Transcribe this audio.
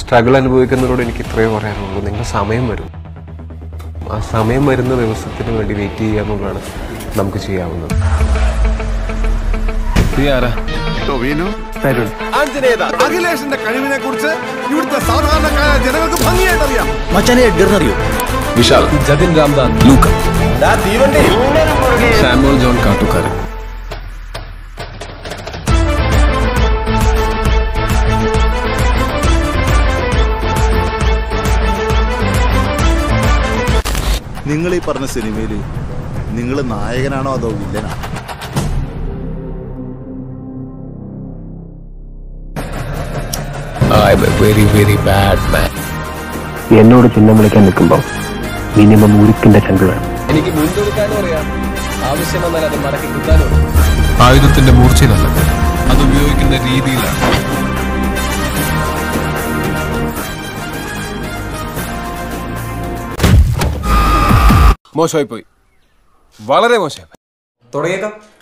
struggle അനുഭവിക്കുന്നവരോട് എനിക്ക് ഇത്രയേ പറയാനുള്ളൂ നിങ്ങളുടെ സമയം വരും ആ സമയം വരുന്ന ദിവസത്തിന് വേണ്ടി വെയിറ്റ് ചെയ്യുക എന്നുള്ളതാണ് നമുക്ക് ചെയ്യാവുന്നത് നീ ആരാ അഖിലേഷിന്റെ കഴിവിനെ കുറിച്ച് ഇവിടുത്തെ സാധാരണക്കാരായ ജനങ്ങൾക്ക് ഭംഗിയായിട്ട് അറിയാം മച്ചാനെ എഡ്ഗറിനറിയോ Vishal Jatin Ramdan Luca Samuel John കാട്ടുകാരൻ നിങ്ങൾ ഈ പറഞ്ഞ സിനിമയിൽ നിങ്ങൾ നായകനാണോ അതോ വില്ലനാണോ I'm a very very bad man എന്നോട് ചിഹ്നം വിളിക്കാൻ നിൽക്കുമ്പോൾ മിനിമം ഉരുക്കിന്റെ ചങ്ക് വേണം എനിക്ക് മുൻകൊടുക്കാനും അറിയാം ആവശ്യം വന്നാൽ അത് മടക്കി കിട്ടാനും ആയുധത്തിന്റെ മൂർച്ചയിലല്ല അത് ഉപയോഗിക്കുന്ന രീതിയിലാണ് മോശമായി പോയി വളരെ മോശമായി തുടങ്ങിയേക്കാം